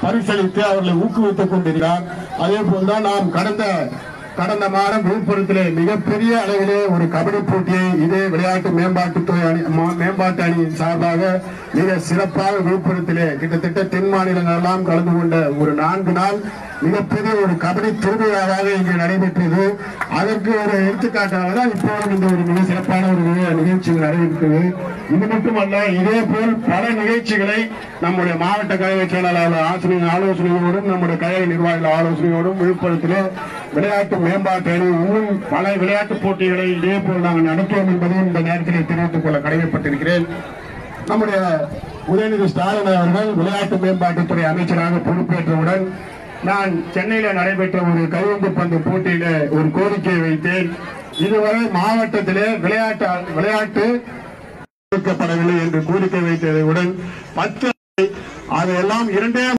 பரிசளித்து அவர்களை ஊக்குவித்துக் கொண்டிருக்கிறார் அதே போல்தான் நாம் கடந்த கடந்த மாதம் விழுப்புரத்திலே மிகப்பெரிய அளவிலே ஒரு கபடி போட்டியை இதே விளையாட்டு மேம்பாட்டுத்துறை அணி மா- மேம்பாட்டு அணியின் சார்பாக மிக சிறப்பாக விழுப்புரத்திலே கிட்டத்தட்ட தென் மாநிலங்கள் எல்லாம் கலந்து கொண்ட ஒரு நான்கு நாள் மிகப்பெரிய ஒரு கபடி திருவிழாவாக இங்கு நடைபெற்றது அதற்கு ஒரு எடுத்துக்காட்டாக தான் இப்போதும் இந்த ஒரு மிக சிறப்பான ஒரு நிக- நிகழ்ச்சி நடைபெற்றது இது மட்டுமல்ல இதே போல் பல நிகழ்ச்சிகளை நம்முடைய மாவட்ட கழக செயலாளர் ஆசிரியர் ஆலோசனையோடும் நம்முடைய கழக நிர்வாகிகள் ஆலோசனையோடும் விழுப்புரத்திலே விளையாட்டு மேம்பாட்டு அணி இன்னும் பல விளையாட்டு போட்டிகளை இதே போல் நாங்கள் நடத்துவோம் என்பதையும் இந்த நேரத்தில் தெரிவித்துக் கொள்ள கடமைப்பட்டிருக்கிறேன் நம்முடைய உதயநிதி ஸ்டாலின் அவர்கள் விளையாட்டு மேம்பாட்டுத்துறை அமைச்சராக பொறுப்பேற்றவுடன் நான் சென்னையில நடைபெற்ற ஒரு கைவந்து பந்து போட்டியில ஒரு கோரிக்கையை வைத்தேன் இதுவரை மாவட்டத்திலே விளையாட்டு விளையாட்டு கொடுக்கப்படவில்லை என்று கோரிக்கை வைத்ததை உடன் பத்து அதையெல்லாம் இரண்டே